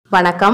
வணக்கம்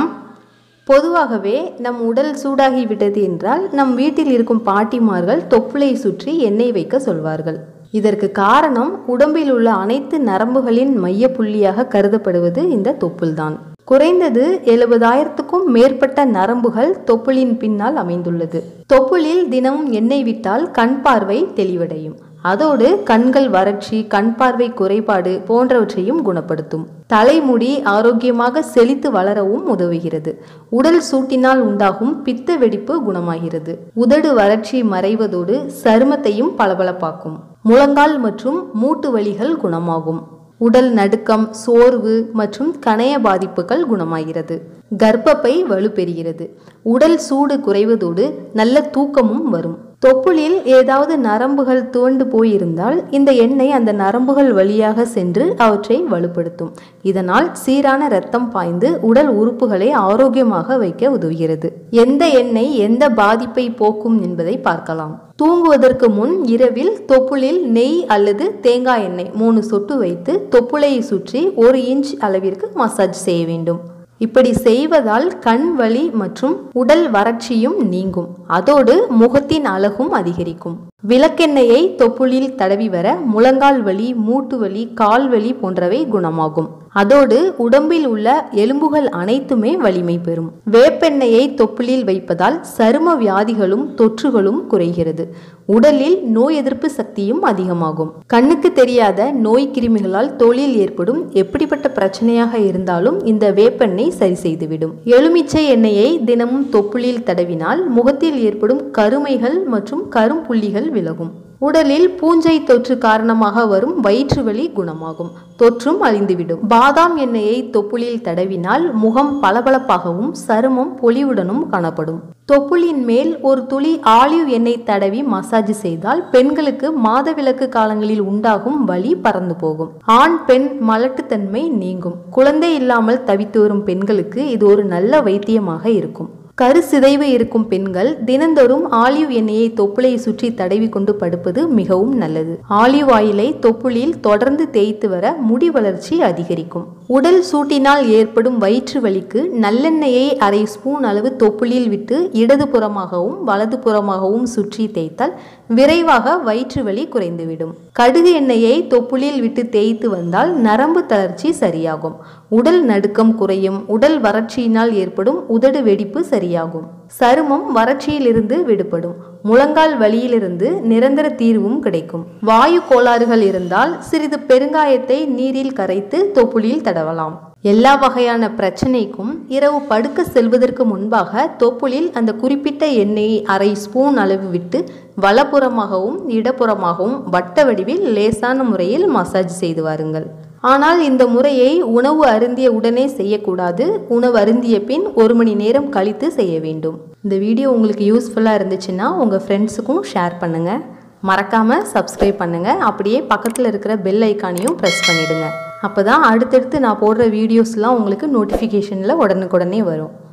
பொதுவாகவே நம் உடல் சூடாகி விட்டது என்றால் நம் வீட்டில் இருக்கும் பாட்டிமார்கள் தொப்புளை சுற்றி எண்ணெய் வைக்க சொல்வார்கள் இதற்கு காரணம் உடம்பில் உள்ள அனைத்து நரம்புகளின் மையப்புள்ளியாக கருதப்படுவது இந்த தொப்புள்தான் குறைந்தது எழுபதாயிரத்துக்கும் மேற்பட்ட நரம்புகள் தொப்புளின் பின்னால் அமைந்துள்ளது தொப்புளில் தினமும் எண்ணெய் விட்டால் கண் பார்வை தெளிவடையும் அதோடு கண்கள் வறட்சி கண் பார்வை குறைபாடு போன்றவற்றையும் குணப்படுத்தும் தலைமுடி ஆரோக்கியமாக செழித்து வளரவும் உதவுகிறது உடல் சூட்டினால் உண்டாகும் பித்த வெடிப்பு குணமாகிறது உதடு வறட்சி மறைவதோடு சருமத்தையும் பளபளப்பாக்கும் முழங்கால் மற்றும் மூட்டு வலிகள் குணமாகும் உடல் நடுக்கம் சோர்வு மற்றும் கணைய பாதிப்புகள் குணமாகிறது கர்ப்பப்பை வலுப்பெறுகிறது உடல் சூடு குறைவதோடு நல்ல தூக்கமும் வரும் தொப்புளில் ஏதாவது நரம்புகள் துவண்டு போயிருந்தால் இந்த எண்ணெய் அந்த நரம்புகள் வழியாக சென்று அவற்றை வலுப்படுத்தும் இதனால் சீரான இரத்தம் பாய்ந்து உடல் உறுப்புகளை ஆரோக்கியமாக வைக்க உதவுகிறது எந்த எண்ணெய் எந்த பாதிப்பை போக்கும் என்பதை பார்க்கலாம் தூங்குவதற்கு முன் இரவில் தொப்புளில் நெய் அல்லது தேங்காய் எண்ணெய் மூணு சொட்டு வைத்து தொப்புளையை சுற்றி ஒரு இன்ச் அளவிற்கு மசாஜ் செய்ய வேண்டும் இப்படி செய்வதால் கண் வலி மற்றும் உடல் வறட்சியும் நீங்கும் அதோடு முகத்தின் அழகும் அதிகரிக்கும் விளக்கெண்ணெயை தொப்புளில் தடவி வர முழங்கால் வலி மூட்டு வலி கால் வலி போன்றவை குணமாகும் அதோடு உடம்பில் உள்ள எலும்புகள் அனைத்துமே வலிமை பெறும் வேப்பெண்ணெயை தொப்புளில் வைப்பதால் சரும வியாதிகளும் தொற்றுகளும் குறைகிறது உடலில் நோய் எதிர்ப்பு சக்தியும் அதிகமாகும் கண்ணுக்கு தெரியாத நோய் கிருமிகளால் தோலில் ஏற்படும் எப்படிப்பட்ட பிரச்சனையாக இருந்தாலும் இந்த வேப்பெண்ணெய் சரி செய்துவிடும் எலுமிச்சை எண்ணெயை தினமும் தொப்புளில் தடவினால் முகத்தில் ஏற்படும் கருமைகள் மற்றும் கரும்புள்ளிகள் விலகும் உடலில் பூஞ்சை தொற்று காரணமாக வரும் வயிற்று வலி குணமாகும் தொற்றும் அழிந்துவிடும் பாதாம் எண்ணெயை தொப்புளில் தடவினால் முகம் பளபளப்பாகவும் சருமம் பொலிவுடனும் காணப்படும் தொப்புளின் மேல் ஒரு துளி ஆலிவ் எண்ணெய் தடவி மசாஜ் செய்தால் பெண்களுக்கு மாதவிலக்கு காலங்களில் உண்டாகும் வலி பறந்து போகும் ஆண் பெண் மலட்டுத்தன்மை நீங்கும் குழந்தை இல்லாமல் தவித்து வரும் பெண்களுக்கு இது ஒரு நல்ல வைத்தியமாக இருக்கும் கரு சிதைவு இருக்கும் பெண்கள் தினந்தோறும் ஆலிவ் எண்ணெயை தொப்புளை சுற்றி தடவி கொண்டு படுப்பது மிகவும் நல்லது ஆலிவ் ஆயிலை தொப்புளில் தொடர்ந்து தேய்த்து வர முடி வளர்ச்சி அதிகரிக்கும் உடல் சூட்டினால் ஏற்படும் வயிற்று வலிக்கு நல்லெண்ணெயை அரை ஸ்பூன் அளவு தொப்புளில் விட்டு இடது புறமாகவும் வலது புறமாகவும் சுற்றி தேய்த்தால் விரைவாக வயிற்று வலி குறைந்துவிடும் கடுகு எண்ணெயை தொப்புளில் விட்டு தேய்த்து வந்தால் நரம்பு தளர்ச்சி சரியாகும் உடல் நடுக்கம் குறையும் உடல் வறட்சியினால் ஏற்படும் உதடு வெடிப்பு சரியாகும் சருமம் வறட்சியிலிருந்து விடுபடும் முழங்கால் வலியிலிருந்து நிரந்தர தீர்வும் கிடைக்கும் வாயு கோளாறுகள் இருந்தால் சிறிது பெருங்காயத்தை நீரில் கரைத்து தொப்புளில் தடவலாம் எல்லா வகையான பிரச்சனைக்கும் இரவு படுக்க செல்வதற்கு முன்பாக தொப்புளில் அந்த குறிப்பிட்ட எண்ணெயை அரை ஸ்பூன் அளவு விட்டு வலப்புறமாகவும் இடப்புறமாகவும் வட்ட வடிவில் லேசான முறையில் மசாஜ் செய்து வாருங்கள் ஆனால் இந்த முறையை உணவு அருந்திய உடனே செய்யக்கூடாது உணவு அருந்திய பின் ஒரு மணி நேரம் கழித்து செய்ய வேண்டும் இந்த வீடியோ உங்களுக்கு யூஸ்ஃபுல்லாக இருந்துச்சுன்னா உங்கள் ஃப்ரெண்ட்ஸுக்கும் ஷேர் பண்ணுங்கள் மறக்காமல் சப்ஸ்கிரைப் பண்ணுங்கள் அப்படியே பக்கத்தில் இருக்கிற பெல் ஐக்கானையும் ப்ரெஸ் பண்ணிவிடுங்க அப்போ தான் அடுத்தடுத்து நான் போடுற வீடியோஸ்லாம் உங்களுக்கு நோட்டிஃபிகேஷனில் உடனுக்குடனே வரும்